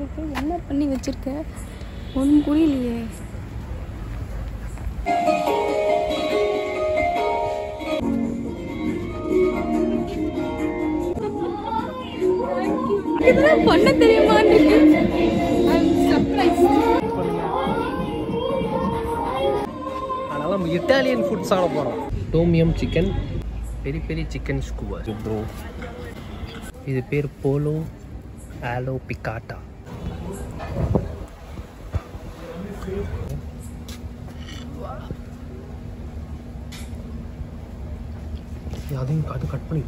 வந்திருக்கு என்ன பண்ணி வச்சிருக்க ஒன்றும் புரியலையே இதெல்லாம் பண்ண தெரியுமான்னு சர்ப்ரைஸ் அதனால் நம்ம இட்டாலியன் ஃபுட் சாப்பிட போகிறோம் டோமியம் சிக்கன் பெரிய பெரிய சிக்கன் ஸ்கூவர் ப்ரோ இது பேர் போலோ ஆலோ பிக்காட்டா அதையும் காட்டு கட் பண்ணி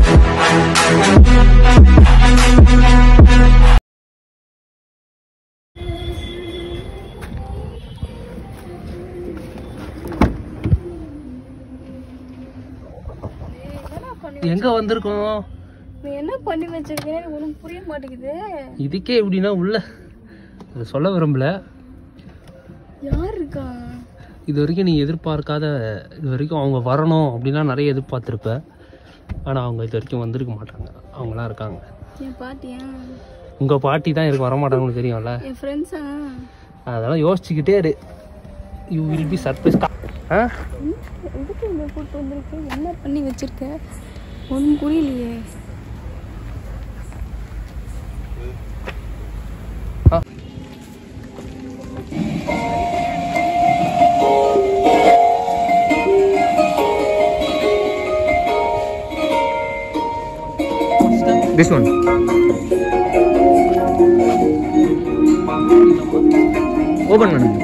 எங்கே வந்திருக்கோம் நீ என்ன பண்ணி வச்சிருக்கேன்னு எனக்கு ஒன்றும் புரிய மாட்டேங்குது இதுக்கே எப்படின்னா உள்ள அது சொல்ல விரும்பல யார் இருக்கா இது வரைக்கும் நீ எதிர்பார்க்காத இது வரைக்கும் அவங்க வரணும் அப்படின்லாம் நிறைய எதிர்பார்த்துருப்ப ஆனால் அவங்க இது வரைக்கும் வந்திருக்க மாட்டாங்க அவங்களாம் இருக்காங்க என் பாட்டியா உங்கள் பாட்டி தான் எனக்கு வரமாட்டாங்கன்னு தெரியும்ல என் ஃப்ரெண்ட்ஸா அதெல்லாம் யோசிச்சுக்கிட்டே இரு யூ வில் பி சர்ப்ரைஸ் ஆ எதுக்கு இந்த கூட்டு வந்திருக்கு என்ன பண்ணி வச்சிருக்க ஒன்றும் புரியலையே ஆ This one. ஓபன் பண்ணுங்க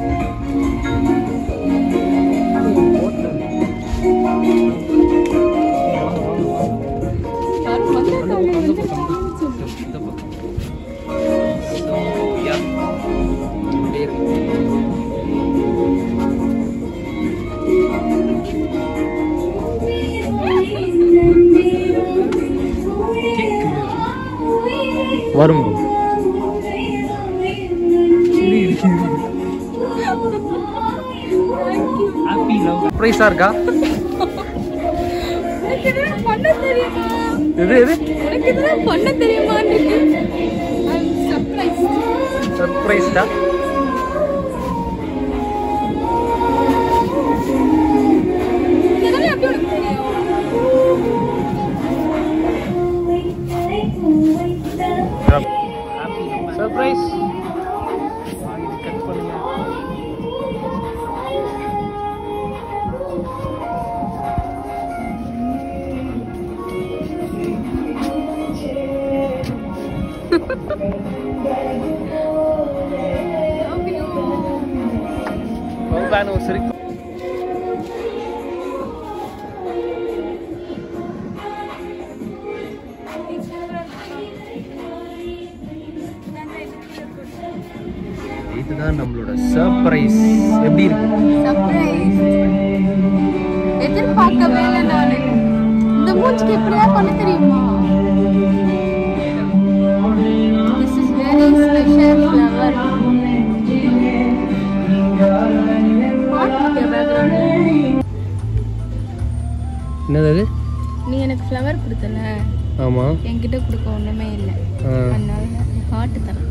யாரும் வந்திருக்காங்க சொல்லு. வரும் சர்ப்ரைஸா இருக்கா உனக்கு இதெல்லாம் பண்ண தெரியுமா எது எது உனக்கு இதெல்லாம் பண்ண தெரியுமான்னு சர்ப்ரைஸ் சர்ப்ரைஸ்டா இதெல்லாம் எப்படி உனக்கு தெரியும் சர்ப்ரைஸ் சரி இதுதான் நம்மளோட சர்ப்ரைஸ் எப்படி இருக்கு சர்ப்ரைஸ் எதிர்பார்க்கவே இல்லை நானு இந்த மூஞ்சிக்கு எப்படிதான் பண்ண தெரியுமா this is very special flower என்னது அது நீ எனக்கு ஃப்ளவர் கொடுத்தல ஆமா என்கிட்ட கொடுக்க ஒண்ணுமே இல்லை ஆ. அதனால ஹார்ட் தரேன்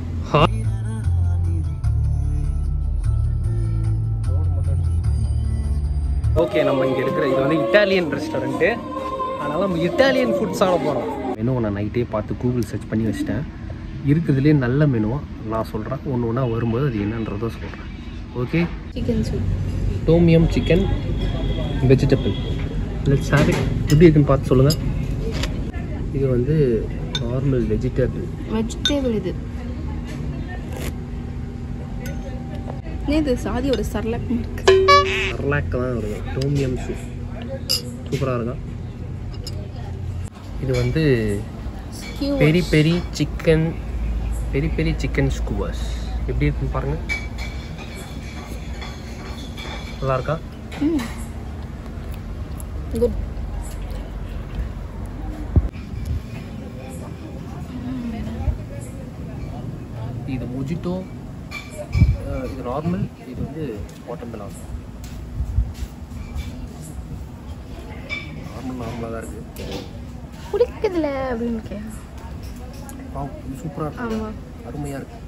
ஓகே நம்ம இங்கே இருக்கிற இது வந்து இட்டாலியன் ரெஸ்டாரண்ட்டு அதனால் நம்ம இட்டாலியன் ஃபுட் சாப்பிட போகிறோம் மெனுவை நான் நைட்டே பார்த்து கூகுள் சர்ச் பண்ணி வச்சிட்டேன் இருக்கிறதுலே நல்ல மெனுவாக நான் சொல்கிறேன் ஒன்று ஒன்றா வரும்போது அது என்னன்றதை சொல்கிறேன் okay chicken soup tom yum chicken vegetable let's have it எப்படி இருக்குன்னு பார்த்து சொல்லுங்கள் இது வந்து நார்மல் வெஜிடபிள் வெஜிடேபிள் இது ஏன் இது சாதியோட சரலக் இருக்கு சர்லாக்கு தான் வருது டோமியம் சூப் சூப்பராக இருக்கும் இது வந்து பெரி பெரி சிக்கன் பெரி பெரி சிக்கன் ஸ்கூவர்ஸ் எப்படி இருக்குன்னு பாருங்கள் நல்லா இருக்கா குட் இது முஜிட்டோ இது நார்மல் இது வந்து வாட்டர்மெலான் நார்மல் நார்மலாக தான் இருக்குது பிடிக்குதுல அப்படின்னு கே சூப்பராக இருக்கு ஆமாம் அருமையாக இருக்கு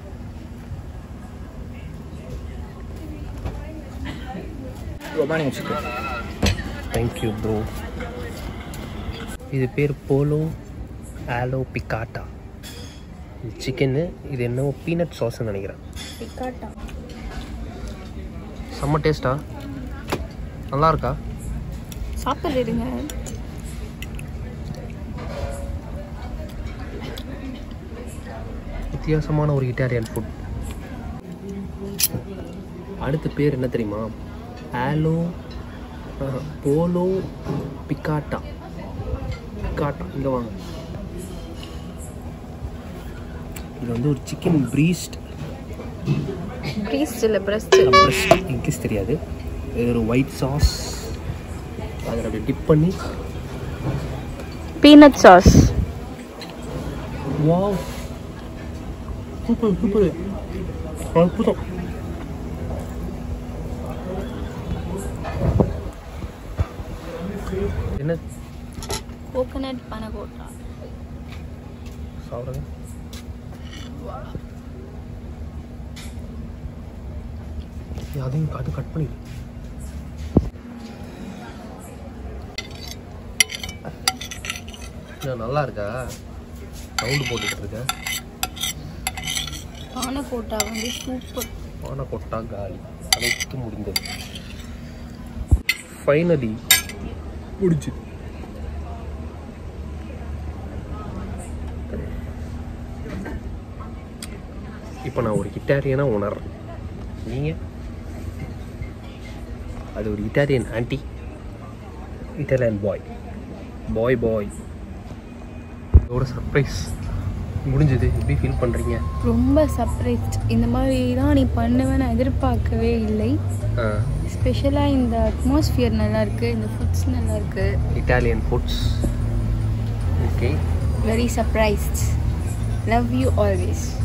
ரொமானியன் சிக்கன் தேங்க்யூ ப்ரோ இது பேர் போலோ ஆலோ பிக்காட்டா இது சிக்கனு இது என்னவோ பீனட் சாஸ்ன்னு நினைக்கிறேன் பிக்காட்டா செம்ம டேஸ்ட்டா நல்லா இருக்கா சாப்பிடுறீங்க வித்தியாசமான ஒரு இட்டாலியன் ஃபுட் அடுத்த பேர் என்ன தெரியுமா ஆலோ ஆஹா, போலோ பிக்காட்டா பிக்காட்டா இங்கே வாங்க இது வந்து ஒரு சிக்கன் ப்ரீஸ்ட் ப்ரீஸ்ட் இல்லை பிரஸ்ட் இங்கிலீஷ் தெரியாது இது ஒரு ஒயிட் சாஸ் அதில் அப்படியே டிப் பண்ணி peanut sauce wow super super அற்புதம் என்ன கோகனட் பனகோட்டா சாப்பிடுங்க ஏய், அதையும் அது கட் பண்ணிடு என்ன, நல்லா இருக்கா சவுண்டு போட்டுக்கிட்டு இருக்க பானகோட்டா வந்து சூப்பர் ஆன கொட்டா காலி அனைத்து முடிந்தது ஃபைனலி முடிச்சு இப்போ நான் ஒரு இட்டாலியனாக உணர்றேன் நீங்கள் அது ஒரு Italian aunty Italian bye bye bye இதோட சர்ப்ரைஸ் முடிஞ்சது எப்படி ஃபீல் பண்ணுறீங்க ரொம்ப சர்ப்ரைஸ்ட் இந்த மாதிரிலாம் நீ பண்ணுவேன்னு நான் எதிர்பார்க்கவே இல்லை ஆ ஸ்பெஷலாக இந்த அட்மாஸ்ஃபியர் நல்லா இருக்கு இந்த ஃபுட்ஸ் நல்லா இருக்கு Italian foods. Okay. Very surprised love you always